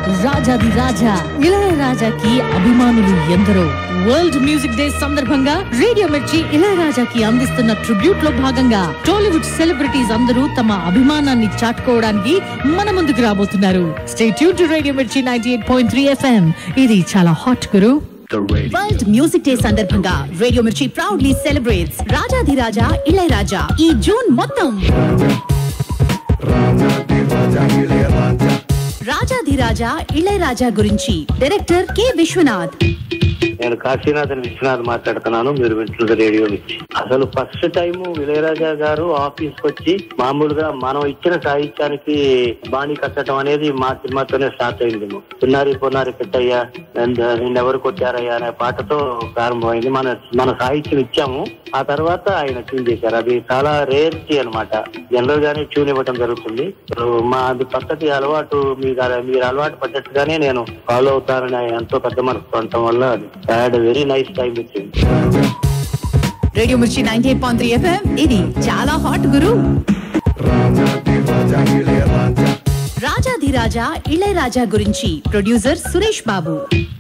రాజాది రాజా ఇళయరాజాకి అభిమానులు ఎందరో వరల్డ్ మ్యూజిక్ డే సందర్భంగా రేడియో మిర్చి ఇళయరాజాకి అందిస్తున్న ట్రిబ్యూట్ లో భాగంగా టాలీవుడ్ సెలబ్రిటీస్ అందరూ తమ అభిమానాన్ని చాటుకోవడానికి మన ముందుకు రాబోతున్నారు stay tune to radio Mirchi ninety eight point three FM ఇది చాలా హాట్ గురు వరల్డ్ మ్యూజిక్ డే సందర్భంగా radio Mirchi proudly celebrates Rajadhiraja Ilaiyaraaja ఈ జూన్ మొత్తం రాజాధిరాజా ఇళయరాజా గురించి డైరెక్టర్ కె విశ్వనాథ్ నేను కాశీనాథన్ విశ్వనాథ్ మాట్లాడుతున్నాను మీరు వింటున్నది రేడియో నుంచి అసలు ఫస్ట్ టైం విలయరాజా గారు ఆఫీస్ కి వచ్చి మామూలుగా మనం ఇచ్చిన సాహిత్యానికి బాణి కట్టడం అనేది మా సినిమాతోనే స్టార్ట్ అయింది పున్నారి పున్నారి పెట్టయ్యా నిన్నెవరు కొట్టారయ్యా అనే పాటతో ప్రారంభమైంది మన మన సాహిత్యం ఇచ్చాము ఆ తర్వాత ఆయన ట్యూన్ చేశారు అది చాలా రేర్టీ అనమాట జనరల్ గానే ట్యూన్ ఇవ్వడం జరుగుతుంది సో మా అది పద్ధతి అలవాటు మీకు మీరు అలవాటు పడ్డట్టుగానే నేను ఫాలో అవుతానని ఎంతో పెద్ద మనసు ఉండటం వల్ల హ్యాడ్ వెరీ నైస్ టైం ఇచ్చింది radio Mirchi ninety eight point three FM ఇది చాలా హాట్ గురు రాజాధిరాజా ఇళయరాజా గురించి producer Suresh Babu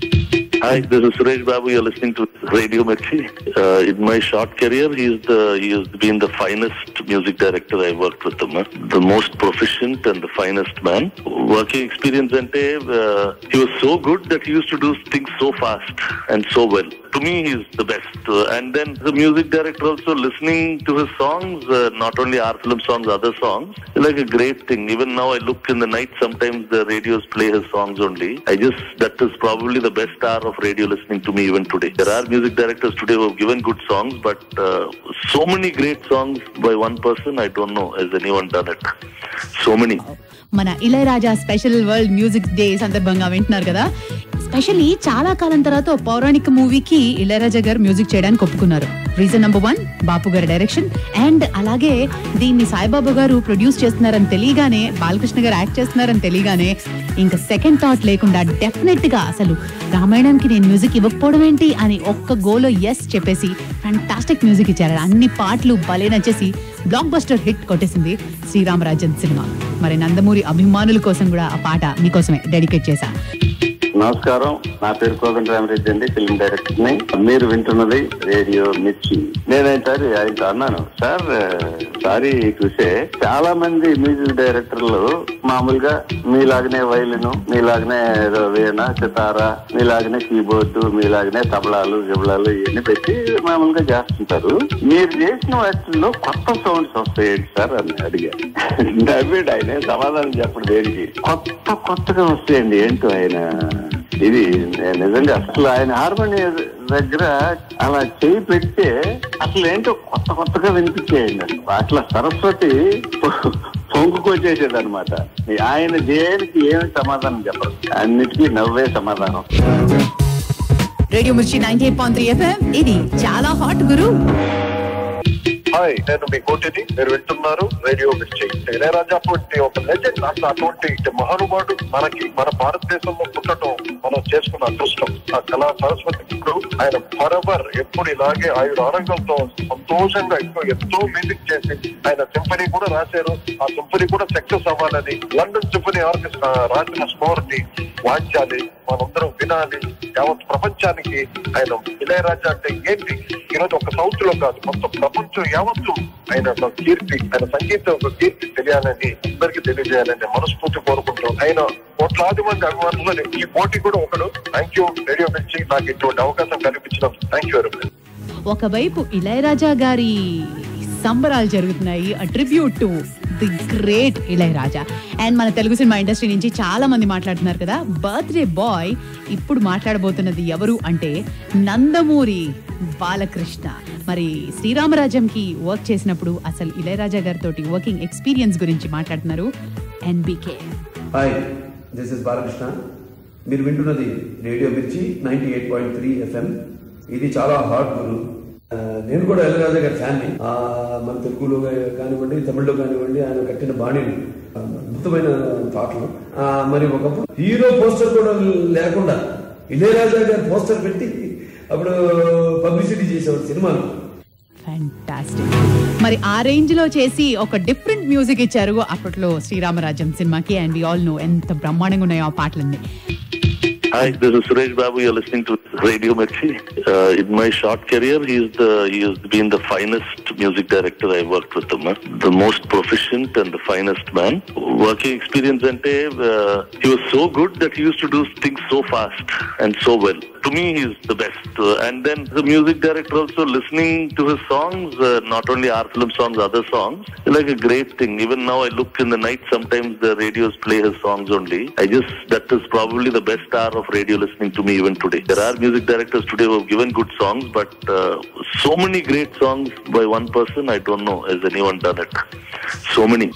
Hi, this is Suresh Babu. You're listening to Radio Mirchi. Uh, in my short career, he's the he has been the finest music director I worked with him. huh? The most proficient and the finest man. Working experience ante uh, he was so good that he used to do things so fast and so well. To me, he's the best. Uh, and then the music director also listening to his songs, uh, not only our film songs, other songs, like a great thing. Even now, I look in the night. Sometimes the radios play his songs only. I just that is probably the best hour of radio listening to me even today. There are music directors today who have given good songs, but uh, so many great songs by one person, I don't know has anyone done it. So many. మన Ilaiyaraaja special world music day సందర్భంగా వింటున్నారు కదా specially చాలా కాలం తర్వాత ఓ పౌరాణిక మూవీకి ఇళయరాజా గారు music చేయడానికి ఒప్పుకున్నారు రీజన్ నెంబర్ వన్ బాపు గారి డైరెక్షన్ అండ్ అలాగే దీన్ని సాయిబాబా గారు ప్రొడ్యూస్ చేస్తున్నారని తెలియగానే బాలకృష్ణ గారు యాక్ట్ చేస్తున్నారని తెలియగానే ఇంకా సెకండ్ థాట్ లేకుండా డెఫినెట్ గా అసలు రామాయణంకి నేను మ్యూజిక్ ఇవ్వకపోవడం ఏంటి అని ఒక్క గోలో ఎస్ చెప్పేసి ఫ్యాంటాస్టిక్ మ్యూజిక్ ఇచ్చారు అన్ని పాటలు భలే నచ్చేసి బ్లాక్ బస్టర్ హిట్ కొట్టేసింది శ్రీరామరాజన్ సినిమా మరి నందమూరి అభిమానుల కోసం కూడా ఆ పాట మీకోసమే డెడికేట్ చేశా నమస్కారం నా పేరు కోదండ రామరెడ్డి అండి ఫిల్మ్ డైరెక్టర్ ని మీరు వింటున్నది రేడియో మిర్చి నేనైతే ఆయన అన్నాను సార్ సారీ చూసే చాలా మంది మ్యూజిక్ డైరెక్టర్లు మామూలుగా మీలాగనే వైలిన్ మీలాగనే ఏదో వీణ సితార మీలాగనే కీబోర్డు మీలాగనే తబలాలు గిబలాలు ఇవన్నీ పెట్టి మామూలుగా చేస్తుంటారు మీరు చేసిన వాటిల్లో కొత్త సౌండ్స్ వస్తాయండి సార్ అని అడిగారు నవ్వాడు ఆయన సమాధానం చెప్పడు దేనికి కొత్త కొత్తగా వస్తాయండి ఏంటో ఆయన ఇది నిజంగా అసలు ఆయన హార్మోనియం దగ్గర అలా చేయి పెడితే అసలు ఏంటో కొత్త కొత్తగా వినిపించేయండి అసలు. అట్లా సరస్వతి పొంగుకొచ్చేసేది అనమాట ఆయన దేనికి ఏమి సమాధానం చెప్పరు అన్నిటికీ నవ్వే సమాధానం radio Mirchi ninety eight point three FM ఇది చాలా హాట్ గురు హాయ్ నేను మీ కోటిని మీరు వింటున్నారు రేడియో మిర్చి ఇళయరాజా అటువంటి ఒక లెజెండ్ అసలు అటువంటి మహానుభావుడు మనకి మన భారతదేశంలో పుట్టడం మనం చేసుకున్న అదృష్టం ఆ కళా సరస్వతి ఇప్పుడు ఆయన ఫరెవర్ ఎప్పుడు ఇలాగే ఆయుడు ఆరోగ్యంతో సంతోషంగా ఇంకో ఎంతో మ్యూజిక్ చేసి ఆయన సింఫనీ కూడా రాశారు ఆ సింఫనీ కూడా సక్సెస్ అవ్వాలని లండన్ సింఫనీ ఆర్కెస్ట్రా రాసిన స్కోర్ ని వాయించాలి మనందరం వినాలి యావత్ ప్రపంచానికి ఆయన ఇళయరాజా అంటే ఏంటి ఈరోజు ఒక సౌత్ లో కాదు మొత్తం ప్రపంచం యావత్తు ఆయన ఒక కీర్తి ఆయన సంగీతం ఒక కీర్తి తెలియాలని అందరికీ తెలియజేయాలని మనస్ఫూర్తి కోరుకుంటూ ఆయన కోట్లాది మంది అభిమానులు ఈ పోటీ కూడా ఒకడు థ్యాంక్ యూ రేడియో మిర్చి నాకు ఇటువంటి అవకాశం కల్పించడం థ్యాంక్ యూ వెరీ మచ్ ఒకవైపు ఇళయరాజా గారి సంబరాలు జరుగుతున్నాయి attribute to the great Ilaiyaraaja and మన తెలుగు సినిమా ఇండస్ట్రీ నుంచి చాలా మంది మాట్లాడుతున్నారు కదా బర్త్డే బాయ్ ఇప్పుడు మాట్లాడబోతున్నది ఎవరు అంటే నందమూరి బాలకృష్ణ మరి శ్రీరామరాజంకి వర్క్ చేసినప్పుడు అసలు ఇళయరాజా గారితో వర్కింగ్ ఎక్స్పీరియన్స్ గురించి మాట్లాడుతున్నారు NBK hi this is Balakrishna మీరు వింటున్నది radio Mirchi ninety eight point three FM ఇది చాలా హాట్ గురు ఆ, నేను కూడా ఎల్లరాజా గారి ఫ్యాన్ని ఆ, మన తెలుగులో కానివ్వండి తమిళ్లో కానివ్వండి ఆయన కట్టిన బాణీలు ఆ, అద్భుతమైన పాటలు ఆ, మరి ఒకప్పుడు హీరో పోస్టర్ కూడా లేకుండా ఇళయరాజా గారి పోస్టర్ పెట్టి అప్పుడు పబ్లిసిటీ చేసేవాడు సినిమాలు ఫ్యాంటాస్టిక్ మరి ఆ రేంజ్ లో చేసి ఒక డిఫరెంట్ మ్యూజిక్ ఇచ్చారు అప్పట్లో శ్రీరామరాజ్యం సినిమాకి అండ్ వి ఆల్ నో ఎంత బ్రహ్మాండంగా ఉన్నాయో ఆ పాటలన్నీ Hi, this is Suresh Babu. You're listening to Radio Mirchi. Uh, in my short career, he's the he has been the finest music director I worked with him. huh? The most proficient and the finest man. Working experience ante uh, he was so good that he used to do things so fast and so well. To me, he's the best. Uh, and then the music director also listening to his songs, uh, not only our film songs, other songs, like a great thing. Even now, I look in the night. Sometimes the radios play his songs only. I just that is probably the best hour of radio listening to me even today. There are music directors today who have given good songs, but uh, so many great songs by one person, I don't know has anyone done it. So many.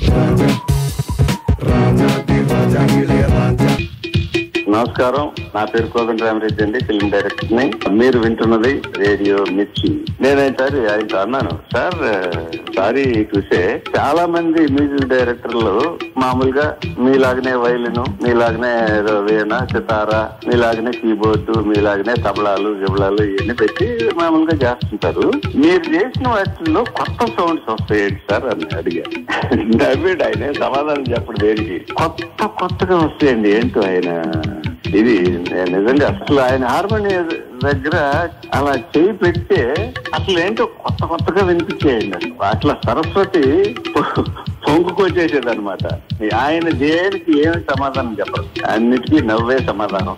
నమస్కారం నా పేరు కోదండ రామరెడ్డి అండి film director ని మీరు వింటున్నది radio మిర్చి నేనైతే ఆయనతో అన్నాను సార్ సారీ చూసే చాలా మంది మ్యూజిక్ డైరెక్టర్లు మామూలుగా మీలాగనే వైలిన్ మీలాగనే ఏదో వీణ సితారా మీలాగనే కీబోర్డు మీలాగనే తబలాలు గిబలాలు ఇవన్నీ పెట్టి మామూలుగా చేస్తుంటారు మీరు చేసిన వాటిల్లో కొత్త సౌండ్స్ వస్తాయండి సార్ అని అడిగారు నవ్వాడు ఆయన సమాధానం చెప్పడు దేనికి కొత్త కొత్తగా వస్తాయండి ఏంటో ఆయన ఇది నేను నిజంగా అసలు ఆయన హార్మోనియం దగ్గర అలా చేయి పెడితే అసలు ఏంటో కొత్త కొత్తగా వినిపించేయండి అసలు. అట్లా సరస్వతి పొంగుకొచ్చేసేది అనమాట ఆయన దేనికి ఏమి సమాధానం చెప్పరు అన్నిటికీ నవ్వే సమాధానం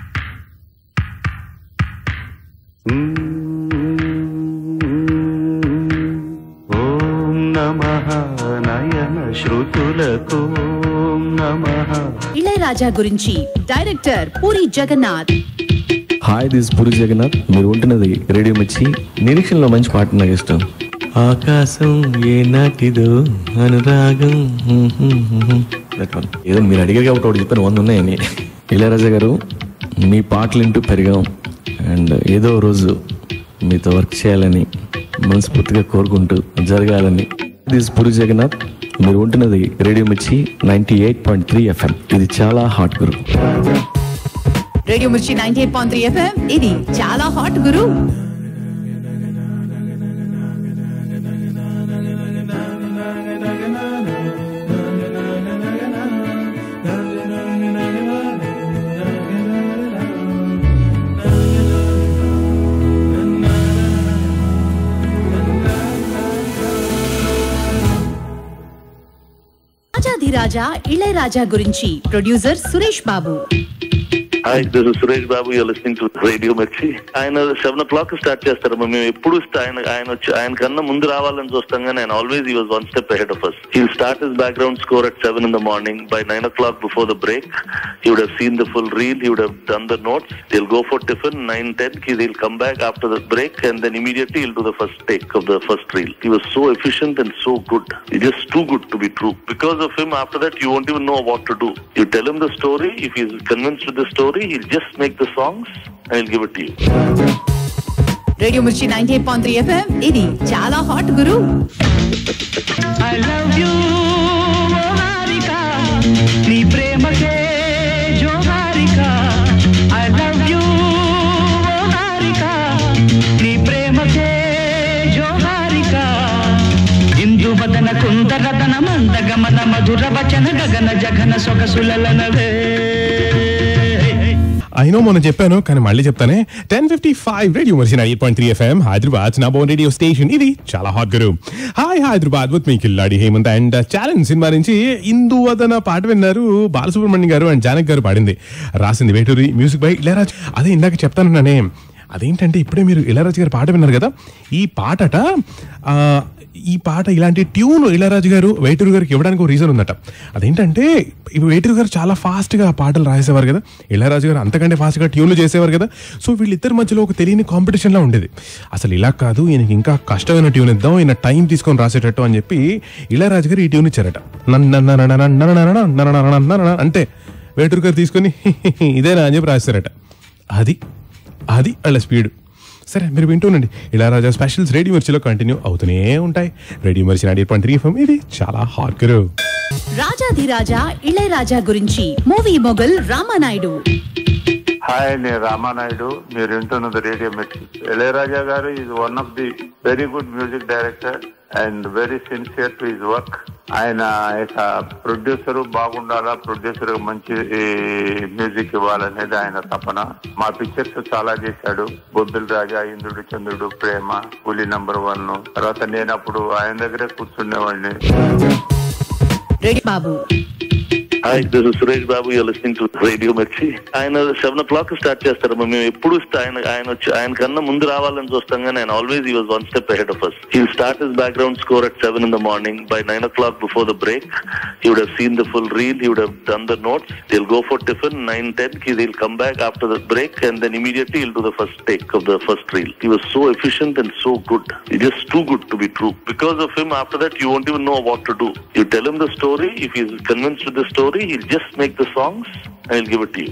ఓం నమః నయన శ్రుతులకు ఓం నమః ఇళయరాజా గురించి director Puri Jagannadh hi this Puri Jagannadh మీరు ఉంటున్నది రేడియో మిర్చి నిరీక్షణలో మంచి పాట నాకు ఇష్టం ఆకాశం ఏ నాటిదో అనురాగం హ్మ్ హ్మ్ హ్మ్. That one. ఏదో మీరు అడిగారు కాబట్టి ఒకటి చెప్పాను వంద ఉన్నాయని ఇళయరాజా గారు మీ పాటలు వింటూ పెరిగాం అండ్ ఏదో రోజు మీతో వర్క్ చేయాలని మనస్ఫూర్తిగా కోరుకుంటూ జరగాలని దిస్ పురి జగన్నాథ్ మీరు ఉంటున్నది radio Mirchi ninety eight point three FM ఇది చాలా హాట్ గురు radio Mirchi ninety eight point three FM ఇది చాలా హాట్ గురు రాజాధిరాజా ఇళయరాజా గురించి producer Suresh Babu hi this is Suresh Babu you're listening to radio Mirchi ఆయన సెవెన్ ఓ క్లాక్ స్టార్ట్ చేస్తారు మేము ఎప్పుడు sta- ఆయన ఆయన వచ్చి ఆయన కన్నా ముందు రావాలని చూస్తాం కానీ ఆయన ఆల్వేస్ ఈ was one step ahead of us he'll start his background score at seven in the morning by nine o'clock before the break he would have seen the full reel, he would have done the notes. They'll go for tiffin, 9, 10. He, they'll come back after the break and then immediately he'll do the first take of the first reel. He was so efficient and so good. He's just too good to be true. Because of him, after that, you won't even know what to do. You tell him the story. If he's convinced with the story, he'll just make the songs and he'll give it to you. Radio Mirchi ninety eight point three FM ఇది చాలా hot గురు I love you Harika నీ ప్రేమకే జోహారిక I love you Harika నీ ప్రేమకే జోహారిక ఇందు వదన కుందరదన మంద గమన మధుర వచన గగన జగన సొగసులనవే అయినో మొన్న చెప్పాను కానీ మళ్ళీ చెప్తానే ten fifty five radio Mirchi eight point three FM Hyderabad నా బోన్ రేడియో స్టేషన్ ఇది చాలా హాట్ గురు హాయ్ హైదరాబాద్ విత్ మీ కిల్లాడి హేమంత్ అండ్ ఛాలెంజ్ సినిమా నుంచి ఇందువదన పాట విన్నారు బాలసుబ్రహ్మణ్యం గారు అండ్ జానక్ గారు పాడింది రాసింది వేటూరి మ్యూజిక్ బై ఇళయరాజ్ అదే ఇందాక చెప్తానన్నానే అదేంటంటే ఇప్పుడే మీరు ఇళయరాజు గారు పాట విన్నారు కదా ఈ పాటట ఆ, ఈ పాట ఇలాంటి ట్యూన్ ఇళయరాజు గారు వేటూరు గారికి ఇవ్వడానికి ఒక రీజన్ ఉందట అదేంటంటే ఇప్పుడు వేటూరు గారు చాలా ఫాస్ట్గా పాటలు రాసేవారు కదా ఇళయరాజు గారు అంతకంటే ఫాస్ట్గా ట్యూన్లు చేసేవారు కదా సో వీళ్ళిద్దరి మధ్యలో ఒక తెలియని కాంపిటీషన్లా ఉండేది అసలు ఇలా కాదు ఈయనకి ఇంకా కష్టమైన ట్యూన్ ఇద్దాం ఈయన టైం తీసుకొని రాసేటట్టు అని చెప్పి ఇళయరాజు గారు ఈ ట్యూన్ ఇచ్చారట నన్న అంటే వేటూరు గారు తీసుకొని ఇదేనా అని చెప్పి రాశారట అది అది వాళ్ళ స్పీడ్ సరే మీరు వింటూనండి ఇలా రాజా స్పెషల్స్ రేడియో మిర్చిలో కంటిన్యూ అవుతూనే ఉంటాయి రేడియో మిర్చి నైన్ పాయింట్ త్రీ ఎఫ్ఎం ఇది చాలా హాట్ గురు రాజాధిరాజా ఇళయరాజా గురించి మూవీ మొగల్ రామానాయుడు హాయ్ నేను రామానాయుడు మీరు వింటున్నది రేడియో మిర్చి ఇళయరాజా గారు is one of the very good music director and very sincere to his work ఆయన ప్రొడ్యూసర్ బాగుండాలా ప్రొడ్యూసర్ మంచి మ్యూజిక్ ఇవ్వాలనేది ఆయన తపన మా పిక్చర్స్ చాలా చేశాడు బొబ్బిల్ రాజా ఇంద్రుడు చంద్రుడు ప్రేమ పులి నంబర్ వన్ తర్వాత నేను అప్పుడు ఆయన దగ్గరే కూర్చుండేవాడిని రెడీ బాబు hi this is Suresh Babu you're listening to radio Mirchi ఆయన సెవెన్ ఓ క్లాక్ స్టార్ట్ చేస్తారు మేము ఎప్పుడు sta- ఆయన ఆయన వచ్చి ఆయన కన్నా ముందు రావాలని చూస్తాం కానీ ఆయన ఆల్వేస్ ఈ was one step ahead of us he start his background score at seven in the morning by nine o'clock before the break he would have seen the full reel he would have done the notes will go for tiffin nine ten he will come back after the break and then immediately he'll do the first take of the first reel he was so efficient and so good it just too good to be true because of him after that you won't even know what to do you tell him the story if is convinced with the story he'll just make the songs and will give it to you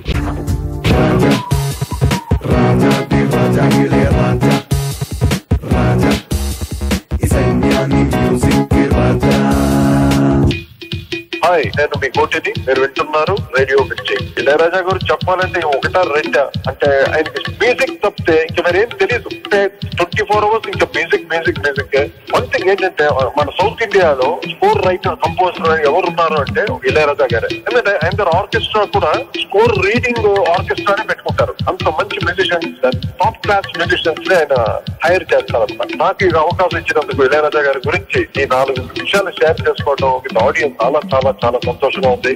hi నేను మీ కోటిని మీరు వింటున్నారు radio Mirchi Ilaiyaraaja గారు చెప్పాలంటే ఒకటా రెండా అంటే ఆయనకి మ్యూజిక్ తప్పితే ఇంక మరేం తెలియదు అంటే ట్వంటీ ఫోర్ అవర్స్ ఇంకా music music music one thing ఏంటంటే మన సౌత్ ఇండియాలో స్కోర్ రైటర్ కంపోజర్ ఎవరు ఉన్నారు అంటే ఇళయరాజా గారే ఎందుకంటే ఆయన దగ్గర ఆర్కెస్ట్రా కూడా స్కోర్ రీడింగ్ ఆర్కెస్ట్రానే పెట్టుకుంటారు అంత మంచి మ్యూజిషియన్స్ టాప్ క్లాస్ మ్యూజిషియన్స్ ఆయన హైర్ చేస్తారు అనమాట నాకు ఈ అవకాశం ఇచ్చినందుకు ఇళయరాజా గారి గురించి ఈ నాలుగు విషయాలు షేర్ చేసుకోవడం విత్ ఆడియన్స్ చాలా చాలా చాలా సంతోషంగా ఉంది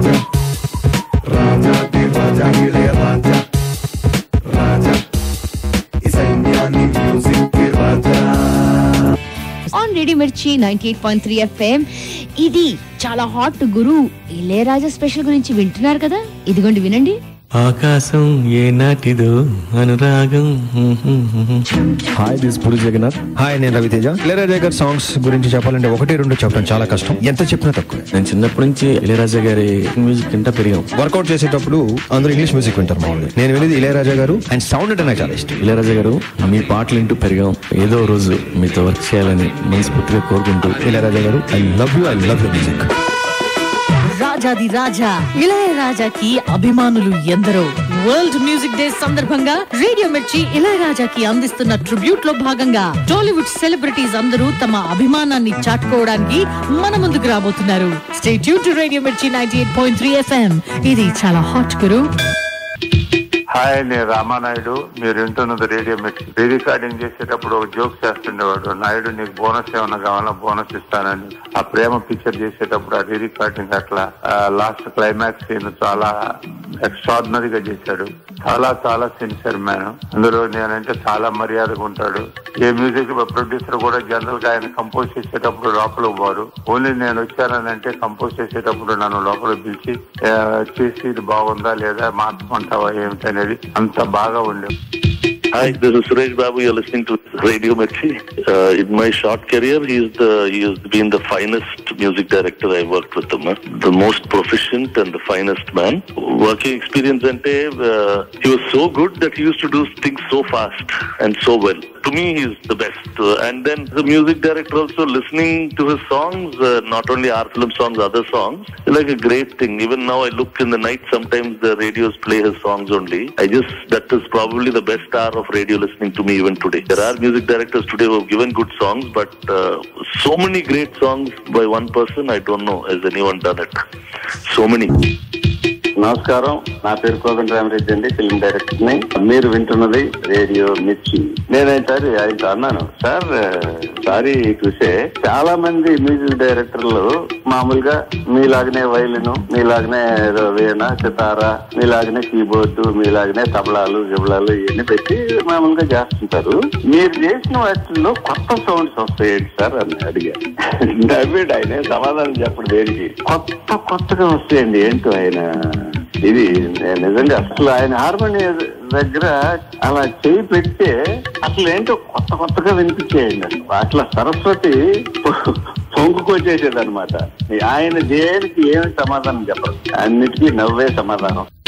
on radio Mirchi ninety eight point three FM ఇది చాలా హాట్ గురు ఇళయరాజా స్పెషల్ గురించి వింటున్నారు కదా ఇదిగోండి వినండి ఆకాశం ఏ నాటిదో అనురాగం hi this Puri Jagannadh hi నేను రవితేజ ఇళయరాజా గారి సాంగ్స్ గురించి చెప్పాలంటే ఒకటి రెండు చెప్పడం చాలా కష్టం ఎంత చెప్పినా తక్కువ నేను చిన్నప్పటి నుంచి ఇళయరాజా గారి మ్యూజిక్ వింటా పెరిగాం వర్కౌట్ చేసేటప్పుడు అందరూ ఇంగ్లీష్ మ్యూజిక్ వింటారు మామూలుగా నేను వినేది ఇళయరాజా గారు అండ్ సౌండ్ అంటే నాకు చాలా ఇష్టం ఇళయరాజా గారు మీ పాటలు వింటూ పెరిగాం ఏదో రోజు మీతో వర్క్ చేయాలని మనస్ఫూర్తిగా కోరుకుంటూ ఇళయరాజా గారు I love you I love you music Rajadhiraja ఇళయరాజాకి అభిమానులు ఎందరో వరల్డ్ మ్యూజిక్ డే సందర్భంగా రేడియో మిర్చి ఇళయరాజాకి అందిస్తున్న ట్రిబ్యూట్ లో భాగంగా టాలీవుడ్ సెలబ్రిటీస్ అందరూ తమ అభిమానాన్ని చాటుకోవడానికి మన ముందుకు రాబోతున్నారు state to radio Mirchi ninety eight point three FM ఇది చాలా హాట్ గురు హాయ్ నేను రామానాయుడు మీరు వింటున్నది రేడియో మిక్స్ రీ రికార్డింగ్ చేసేటప్పుడు ఒక జోక్ చేస్తుండేవాడు నాయుడు నీకు బోనస్ ఏమన్నా కావాలా బోనస్ ఇస్తానని ఆ ప్రేమ పిక్చర్ చేసేటప్పుడు ఆ రీ రికార్డింగ్ అట్లా లాస్ట్ క్లైమాక్స్ సీన్ చాలా ఎక్స్ట్రాడినరీగా చేశాడు చాలా చాలా సిన్సియర్ మ్యాన్ అందులో నేనంటే చాలా మర్యాదగా ఉంటాడు ఏ మ్యూజిక్ ప్రొడ్యూసర్ కూడా జనరల్ గా ఆయన కంపోజ్ చేసేటప్పుడు లోపల పోరు ఓన్లీ నేను వచ్చానంటే కంపోజ్ చేసేటప్పుడు నన్ను లోపల పిలిచి "ఆ, చేసి ఇది బాగుందా లేదా మార్చమంటావా ఏమిటి అనేది అంత బాగా ఉండే Hi, this is Suresh Babu. You're listening to Radio Mirchi. Uh, in my short career, he's the he has been the finest music director I worked with him. huh? The most proficient and the finest man. Working experience ante uh, he was so good that he used to do things so fast and so well. To me, he's the best. Uh, and then the music director also listening to his songs, uh, not only our film songs, other songs, is like a great thing. Even now, I look in the night. Sometimes the radios play his songs only. I just that is probably the best hour of radio listening to me even today. There are music directors today who have given good songs, but uh, so many great songs by one person, I don't know has anyone done it. So many. నమస్కారం నా పేరు కోదండ రామరెడ్డి అండి film director ని మీరు వింటున్నది radio మిర్చి నేనైతే ఆయనతో అన్నాను సార్ సారీ చూసే చాలా మంది మ్యూజిక్ డైరెక్టర్లు మామూలుగా మీలాగనే వైలిన్ మీలాగనే ఏదో వీణ సితారా మీలాగనే కీబోర్డు మీలాగనే తబలాలు గిబలాలు ఇవన్నీ పెట్టి మామూలుగా చేస్తుంటారు మీరు చేసిన వాటిల్లో కొత్త సౌండ్స్ వస్తాయండి సార్ అని అడిగా నవ్వాడు ఆయన సమాధానం చెప్పడు దేనికి కొత్త కొత్తగా వస్తాయండి ఏంటో ఆయన ఇది నేను నిజంగా అసలు ఆయన హార్మోనియం దగ్గర అలా చేయి పెడితే అసలు ఏంటో కొత్త కొత్తగా వినిపించేయండి అసలు. అట్లా సరస్వతి పొంగుకొచ్చేసేది అనమాట ఆయన దేనికి ఏమి సమాధానం చెప్పరు అన్నిటికీ నవ్వే సమాధానం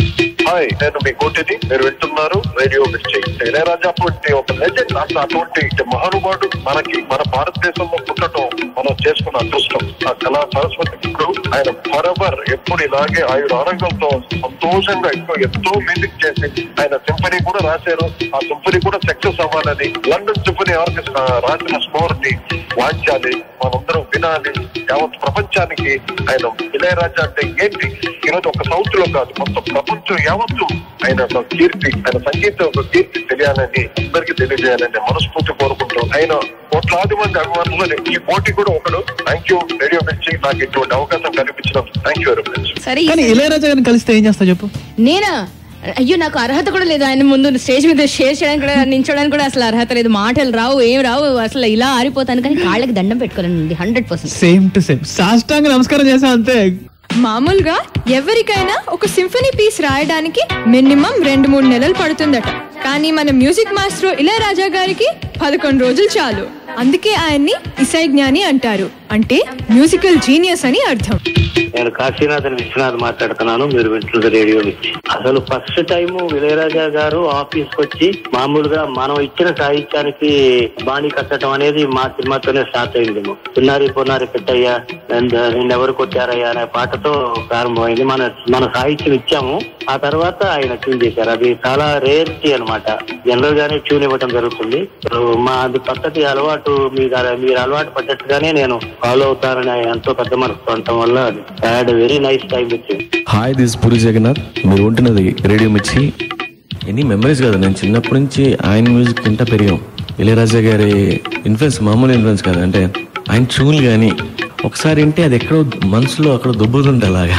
హాయ్ నేను మీ కోటిని మీరు వింటున్నారు రేడియో మిర్చి ఇళయరాజా వంటి ఒక లెజెండ్ అసలు అటువంటి మహానుభావుడు మనకి మన భారతదేశంలో పుట్టడం మనం చేసుకున్న అదృష్టం ఆ కళా సరస్వతి ఇప్పుడు ఆయన ఫరెవర్ ఎప్పుడు ఇలాగే ఆయుడు ఆరోగ్యంతో సంతోషంగా ఎక్కువ ఎంతో మ్యూజిక్ చేసి ఆయన సింఫనీ కూడా రాశారు ఆ సింఫనీ కూడా సక్సెస్ అవ్వాలని లండన్ సింఫనీ ఆర్కెస్ట్రా రాసిన స్కోర్ ని వాయించాలి మనందరం వినాలి యావత్ ప్రపంచానికి ఆయన ఇళయరాజా అంటే ఏంటి ఈరోజు ఒక సౌత్ లో కాదు మొత్తం ప్రపంచం యావత్తు ఆయన ఒక కీర్తి ఆయన సంగీతం ఒక కీర్తి తెలియాలని అందరికీ తెలియజేయాలని మనస్ఫూర్తి కోరుకుంటూ ఆయన కోట్లాది మంది అభిమానులు ఈ పోటీ కూడా ఒకడు థ్యాంక్ యూ రేడియో నుంచి నాకు ఇటువంటి అవకాశం కల్పించడం థ్యాంక్ యూ వెరీ మచ్ సరే కానీ ఇళయరాజా గారిని కలిస్తే ఏం చేస్తా చెప్పు నేనా అయ్యో నాకు అర్హత కూడా లేదు ఆయన ముందు స్టేజ్ మీద షేర్ చేయడానికి కూడా నించోడానికి కూడా అసలు అర్హత లేదు మాటలు రావు ఏం రావు అసలు ఇలా ఆరిపోతాను కానీ కాళ్ళకి దండం పెట్టుకోలేనండి hundred percent same to same సాష్టాంగ నమస్కారం చేసా అంతే మామూలుగా ఎవరికైనా ఒక సింఫనీ పీస్ రాయడానికి మినిమం రెండు మూడు నెలలు పడుతుందట కానీ మన మ్యూజిక్ మాస్టర్ ఇళయరాజా గారికి పదకొండు రోజులు చాలు అందుకే ఆయన్ని ఇసై జ్ఞాని అంటారు అంటే మ్యూజికల్ జీనియస్ అని అర్థం నేను కాశీనాథన్ విశ్వనాథ్ మాట్లాడుతున్నాను మీరు వింటున్నది రేడియో నుంచి అసలు ఫస్ట్ టైం ఇళయరాజా గారు ఆఫీస్ వచ్చి మామూలుగా మనం ఇచ్చిన సాహిత్యానికి బాణి కట్టడం అనేది మా సినిమాతోనే స్టార్ట్ అయింది పున్నారి పున్నారి పెట్టయ్యా నిన్నెవరు కొట్టారయ్యా అనే పాటతో ప్రారంభమైంది మన మన సాహిత్యం ఇచ్చాము ఆ తర్వాత ఆయన ట్యూన్ చేశారు అది చాలా రేర్టీ అనమాట జనరల్ గానే ట్యూన్ ఇవ్వడం జరుగుతుంది సో మా అది పద్ధతి అలవాటు మీరు మీరు అలవాటు పడ్డట్టుగానే నేను ఫాలో అవుతానని ఆయన ఎంతో పెద్ద మనసు ఉండటం వల్ల అది వెరీ నైస్ టైం వచ్చింది హాయ్ దిస్ పూరి జగన్నాథ్ మీరు ఉంటున్నది రేడియో మిర్చి ఎన్ని మెమరీస్ కదా నేను చిన్నప్పటి నుంచి ఆయన మ్యూజిక్ వింటా పెరిగాం ఇళయరాజా గారి ఇన్ఫ్లుయెన్స్ మామూలు ఇన్ఫ్లుయెన్స్ కాదు అంటే ఆయన ట్యూన్లు కానీ ఒకసారి వింటే అది ఎక్కడో మనసులో అక్కడ దుబ్బుతుంది అలాగా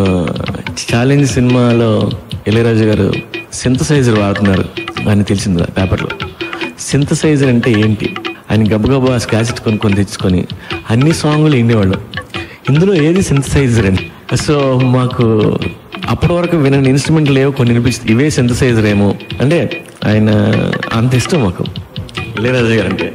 ఛాలెంజ్ సినిమాలో ఇళయరాజా గారు సింథసైజర్ వాడుతున్నారు అని తెలిసింది పేపర్లో సింథసైజర్ అంటే ఏంటి ఆయన గబగబా స్కాసెట్ కొనుక్కొని తెచ్చుకొని అన్ని సాంగులు వినేవాళ్ళు ఇందులో ఏది సింథసైజర్ అని సో మాకు అప్పటి వరకు వినని ఇన్స్ట్రుమెంట్ లేవు కొన్ని వినిపిస్తుంది ఇవే సింథసైజర్ ఏమో అంటే ఆయన అంత ఇష్టం మాకు ఇళయరాజా గారు అంటే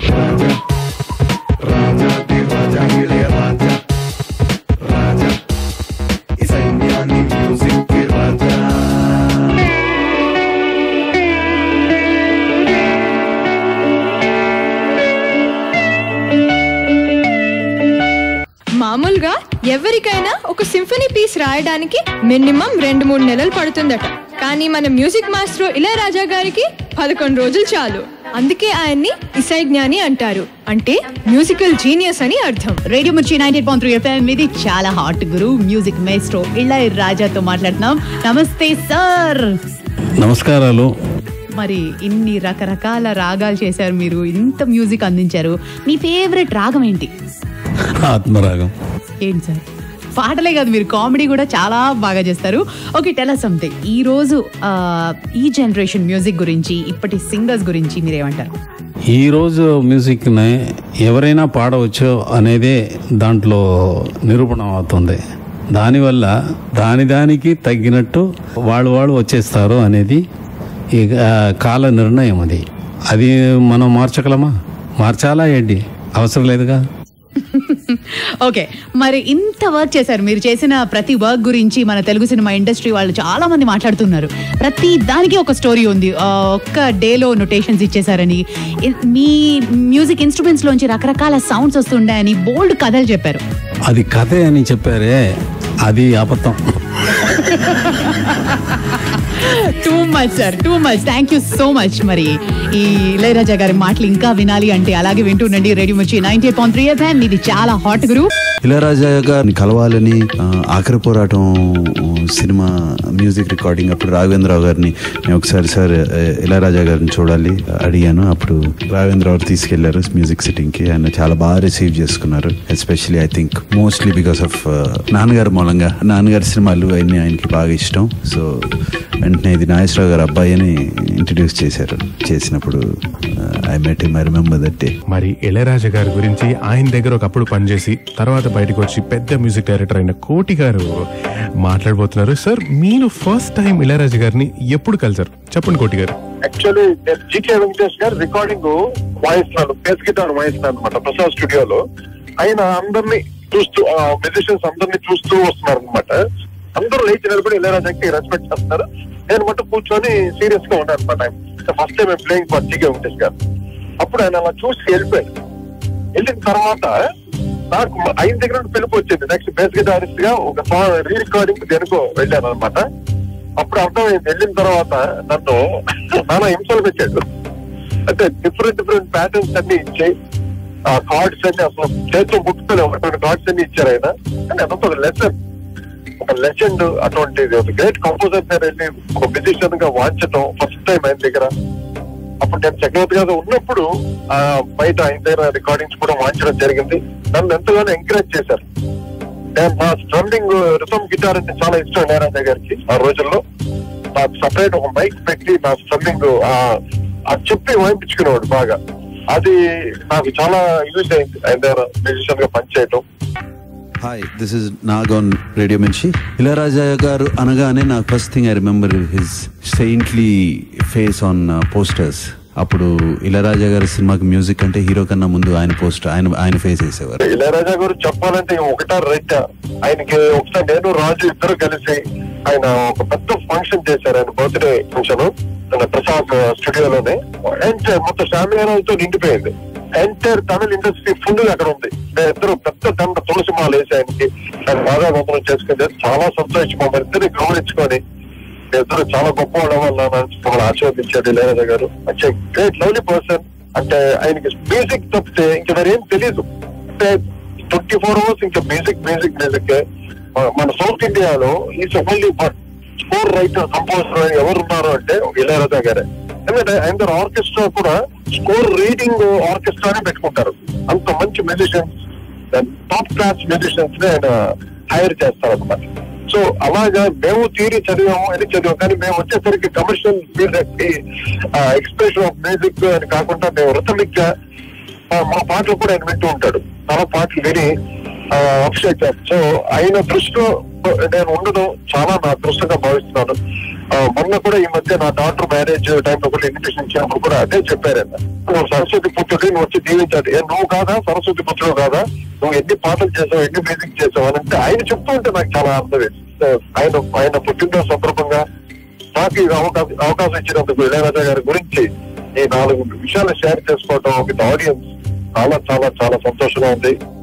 మామూలుగా ఎవరికైనా ఒక సింఫనీ పీస్ రాయడానికి మినిమం రెండు మూడు నెలలు పడుతుందట కానీ మన మ్యూజిక్ మాస్టర్ ఇళయరాజా గారికి పదకొండు రోజులు చాలు అందుకే ఆయన్ని ఇసై జ్ఞాని అంటారు అంటే మ్యూజికల్ జీనియస్ అని అర్థం radio Mirchi ninety point three FM ఇది చాలా హాట్ గురు మ్యూజిక్ మేస్ట్రో ఇళ్ళ రాజాతో మాట్లాడుతున్నాం నమస్తే సార్ నమస్కారాలు మరి ఇన్ని రకరకాల రాగాలు చేశారు మీరు ఇంత మ్యూజిక్ అందించారు మీ ఫేవరెట్ రాగం ఏంటి ఆత్మరాగం ఏంటి సార్ పాటలే కాదు మీరు కామెడీ కూడా చాలా బాగా చేస్తారు ఓకే టెల్ సంథింగ్ ఈ రోజు ఆ, ఈ జనరేషన్ మ్యూజిక్ గురించి ఇప్పటి సింగర్స్ గురించి మీరేమంటారు ఈరోజు మ్యూజిక్ని ఎవరైనా పాడవచ్చు అనేదే దాంట్లో నిరూపణ అవుతుంది దానివల్ల దాని దానికి తగ్గినట్టు వాళ్ళు వాళ్ళు వచ్చేస్తారు అనేది ఈ ఆ, కాల నిర్ణయం అది అది మనం మార్చగలమా మార్చాలా ఏంటి అవసరం లేదుగా ఓకే మరి ఇంత వర్క్ చేశారు మీరు చేసిన ప్రతి వర్క్ గురించి మన తెలుగు సినిమా ఇండస్ట్రీ వాళ్ళు చాలా మంది మాట్లాడుతున్నారు ప్రతి దానికి ఒక స్టోరీ ఉంది ఆ, ఒక్క డేలో నొటేషన్స్ ఇచ్చేసారని ఇ- మీ మ్యూజిక్ ఇన్స్ట్రుమెంట్స్ లోంచి రకరకాల సౌండ్స్ వస్తుంటాయని బోల్డ్ కథలు చెప్పారు అది కథే అని చెప్పారే అది అబద్ధం too much sir too much thank you so much మరి ఈ ఇళయరాజా గారి మాటలు ఇంకా వినాలి అంటే అలాగే వింటుండండి రేడియో వచ్చి ninety eight point three FM ఇది చాలా హాట్ గురు ఇళయరాజా గారిని కలవాలని ఆ, ఆఖరి పోరాటం సినిమా మ్యూజిక్ రికార్డింగ్ అప్పుడు రాఘవేంద్రరావు గారిని నేను ఒకసారి సార్ ఆ, ఇళయరాజా గారిని చూడాలి అడిగాను అప్పుడు రాఘవేంద్రరావు గారు తీసుకెళ్లారు మ్యూజిక్ సిట్టింగ్ కి ఆయన చాలా బాగా రిసీవ్ చేసుకున్నారు especially I think mostly because of నాన్నగారు మూలంగా నాన్నగారి సినిమాలు అవన్నీ ఆయనకి బాగా ఇష్టం సో వెంటనే ఇది నాగేశ్వరరావు గారు అబ్బాయి అని ఇంట్రడ్యూస్ చేశారు చేసినప్పుడు I met him I remember that day మరి ఇళయరాజా గారి గురించి ఆయన దగ్గర ఒకప్పుడు పనిచేసి తర్వాత బయటకు వచ్చి పెద్ద మ్యూజిక్ డైరెక్టర్ అయిన కోటి గారు మాట్లాడబోతున్నారు సార్ మీరు ఫస్ట్ టైం ఇళయరాజా గారిని ఎప్పుడు కలిసారు చెప్పండి కోటి గారు యాక్చువల్లీ నేను జీకే వెంకటేష్ గారు రికార్డింగ్ వాయిస్తున్నాను బేస్ గిటార్ వాయిస్తున్నాను అనమాట ప్రసాద్ స్టూడియోలో ఆయన అందరినీ చూస్తూ మ్యూజిషియన్స్ అందరినీ చూస్తూ వస్తున్నారు అనమాట అందరూ లేచి నిలబడి ఇళయరాజాకి రెస్పెక్ట్ చేస్తారు నేను మటు కూర్చొని సీరియస్ గా ఉన్నాను అనమాట first time playing for T K Venkatesh garu అప్పుడు ఆయన అలా చూసి వెళ్ళిపోయాడు వెళ్ళిన తర్వాత నాకు అయిన దగ్గర నుండి పిలుపు వచ్చింది నెక్స్ట్ బేస్ గిటారిస్ట్ గా ఒక రీ రికార్డింగ్ దేనికో వెళ్ళాను అనమాట అప్పుడు అర్థమైంది వెళ్ళిన తర్వాత నన్ను నానా హింసలు పెట్టాడు అంటే డిఫరెంట్ డిఫరెంట్ ప్యాటర్న్స్ అన్ని ఇచ్చి ఆ కార్డ్స్ అన్ని అసలు చేతితో ముట్టుకొని ఒకటి కార్డ్స్ అన్ని ఇచ్చారు ఆయన అంటే అదంతా ఒక లెసన్ ఒక లెజెండ్ అటువంటిది ఒక గ్రేట్ కంపోజర్ దగ్గర వెళ్ళి ఒక మ్యూజిషియన్ గా వాంచడం ఫస్ట్ టైం ఆయన దగ్గర అప్పుడు నేను చక్రవర్తి గారు ఉన్నప్పుడు ఆ బయట ఆయన దగ్గర రికార్డింగ్స్ కూడా వాంచడం జరిగింది నన్ను ఎంతగానో ఎంకరేజ్ చేశారు నేను నా స్ట్రమ్మింగ్ రిథమ్ గిటార్ అంటే చాలా ఇష్టం ఇళయరాజా గారికి ఆ రోజుల్లో నాకు సపరేట్ ఒక మైక్ పెట్టి నా స్ట్రమ్మింగ్ అది చెప్పి వాయింపించుకునేవాడు బాగా అది నాకు చాలా యూజ్ అయింది ఆయన దగ్గర మ్యూజిషియన్ గా పనిచేయటం హాయ్ దిస్ ఇస్ నాగోన్ రేడియో మిర్చి ఇళయరాజా గారు అనగానే నాకు first thing I remember his saintly face on posters అప్పుడు ఇళయరాజా గారి సినిమాకి మ్యూజిక్ అంటే హీరో కన్నా ముందు ఆయన పోస్టర్ ఆయన ఆయన ఫేస్ వేసేవారు ఇళయరాజా గారు చెప్పాలంటే ఒకటా రైట్ ఆయనకి ఒకసారి నేను రాజు ఇద్దరు కలిసి ఆయన ఒక పెద్ద ఫంక్షన్ చేశారు ఆయన బర్త్డే ఫంక్షన్ మన ప్రసాద్ స్టూడియోలోనే ఎంటైర్ మొత్తం శామియానాలతో నిండిపోయింది ఎంటైర్ తమిళ ఇండస్ట్రీ ఫుల్ గా అక్కడ ఉంది నేను ఇద్దరు పెద్ద దండ తులసి మాల వేసి ఆయనకి ఆయన బాగా వందనం చేసుకుంటే చాలా సంతోషం మమ్మల్ని ఇద్దరిని గౌరవించుకొని ఇద్దరు చాలా గొప్ప వాళ్ళ వల్ల మమ్మల్ని ఆశీర్వదించాడు ఇళయరాజా గారు అంటే గ్రేట్ లవ్లీ పర్సన్ అంటే ఆయనకి మ్యూజిక్ తప్పితే ఇంకా వేరేం తెలియదు అంటే ట్వంటీ ఫోర్ అవర్స్ ఇంకా మ్యూజిక్ మ్యూజిక్ మ్యూజిక్ మన సౌత్ ఇండియాలో is only score writer composer ఎవరు ఉన్నారు అంటే ఇళయరాజా గారే ఎందుకంటే ఆయన ఆర్కెస్ట్రా కూడా స్కోర్ రీడింగ్ ఆర్కెస్ట్రానే పెట్టుకుంటారు అంత మంచి మ్యూజిషియన్స్ టాప్ క్లాస్ మ్యూజిషియన్స్ ని ఆయన హైర్ చేస్తారు అనమాట సో అలాగా మేము థియరీ చదివాము అని చదివాము కానీ మేము వచ్చేసరికి commercial field expression of music అని కాకుండా మేము రిథమిక్ గా ఆ, మా పాటలు కూడా ఆయన వింటూ ఉంటాడు చాలా పాటలు విని అప్సెట్ సో ఆయన దృష్టిలో నేను ఉండడం చాలా నా అదృష్టంగా భావిస్తున్నాను ఆ, మొన్న కూడా ఈ మధ్య నా డాక్టర్ మ్యారేజ్ టైంలో కూడా ఇన్విటేషన్ ఇచ్చినప్పుడు కూడా అదే చెప్పారు ఆయన. నువ్వు సరస్వతి పుత్రుడు నువ్వు వచ్చి దీవించాడు ఏ నువ్వు కాదా సరస్వతి పుత్రుడు కాదా నువ్వు ఎన్ని పాటలు చేసావు ఎన్ని మ్యూజిక్ చేసావు అని అంటే ఆయన చెప్తూ ఉంటే నాకు చాలా అర్థం వేసింది. సో ఆయన ఆయన పుట్టినరోజు సందర్భంగా నాకు ఈ అవకాశం అవకాశం ఇచ్చినందుకు ఇళయరాజా గారి గురించి ఈ నాలుగు విషయాలు షేర్ చేసుకోవడం విత్ ఆడియన్స్ చాలా చాలా చాలా సంతోషంగా ఉంది